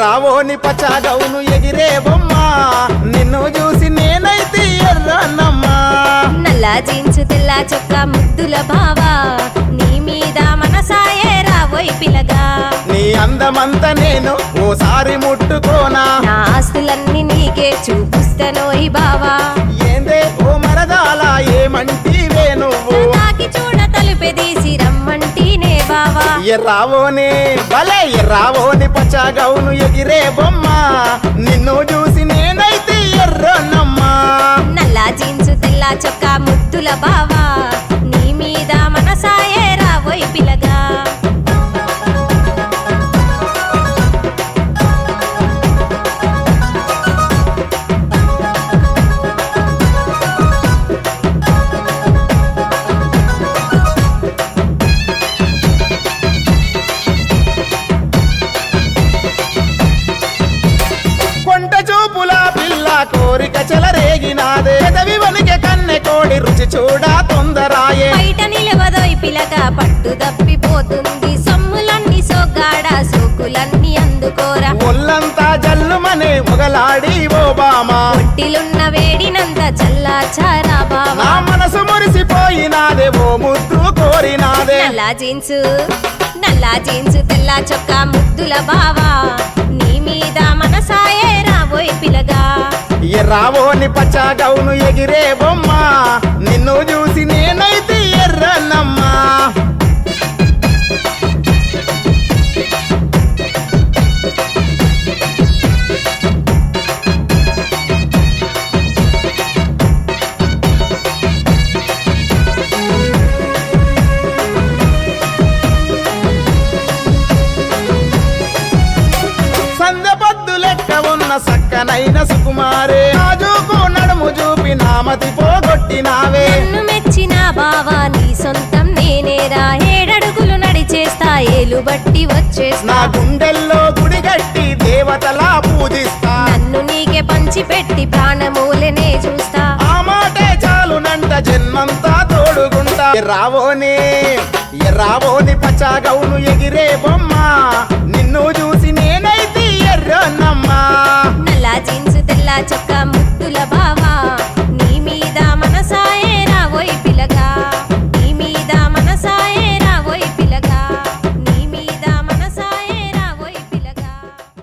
ఎర్రావోని పచ్చగౌను ఎగిరే బొమ్మ నిన్ను చూసి నేనైతే ఎర్రనమ్మా నల్ల జీన్స్ తెల్ల చొక్క ముద్దుల బావా నీ మీద మనసాయే రావోయ్ పిలగా నీ అందమంతా నేను ఓసారి ముట్టుకోనా నా ఆస్తులన్నీ నీకే చూపిస్తానోయ్ బావా ఏందే ఓ మరదాల ఏమంటివే నువ్వు తాకి చూడ తలుపెదీసి రమ్మంటీనే బావా ఎర్రావోని భలే ఎర్రావోని పచ్చగౌను ఎగిరే బొమ్మ నిన్ను చూసి నేనైతే ఎర్రనమ్మా నల్ల జీన్స్ తెల్ల చొక్క ముద్దుల బావా నీ మీద మనసాయే రావోయ్ పిలగా కొంట చూపుల పిల్ల కోరిక చెలరేగినాదే పెదవి వనికే కన్నె కోడి రుచి చూడా తొందరాయే బయట నిలవదోయ్ పిలక పట్టు తప్పిపోతుంది సొమ్ములన్నీ సోగ్గాడ సోకులన్నీ అందుకోరా ఒళ్ళంతా జల్లుమనే మొగలాడి ఓ బామా ఒంటిలున్న వేడినంత చల్లాచారా నా బావా మనసు మురిసిపోయినాదే ఓ ముద్దు కోరినాదే నల్ల జీన్స్ నల్ల జీన్స్ తెల్ల చొక్క ముద్దుల బావా నీ మీద మనసాయే రాబోయ్ పిలగా ఎర్రావోని పచ్చ గౌను ఎగిరే బొమ్మ నిన్ను చూసి నేనైతే ఎర్రనమ్మా సందపద్దు లెక్క ఉన్న సక్కనైన సుకుమారే రాజుకు నడుము చూపి నామతి పోగొట్టినావే నన్ను మెచ్చిన బావా నీ సొంతం నేనేరా ఏడడుగులు నడిచేస్తా ఏలు బట్టి నా వచ్చేస్తా గుండెల్లో గుడిగట్టి దేవతలా పూజిస్తా నన్ను నీకే పంచిపెట్టి ప్రాణమూలనే చూస్తా ఆ మాటే చాలునంట జన్మంతా తోడుగుంటా ఎర్రావోని ఎర్రావోని పచ్చ గౌను ఎగిరే బొమ్మ నిన్ను చూసి నేనైతే ఎర్రనమ్మా నల్ల జీన్స్ తెల్ల చొక్క ముద్దుల బావా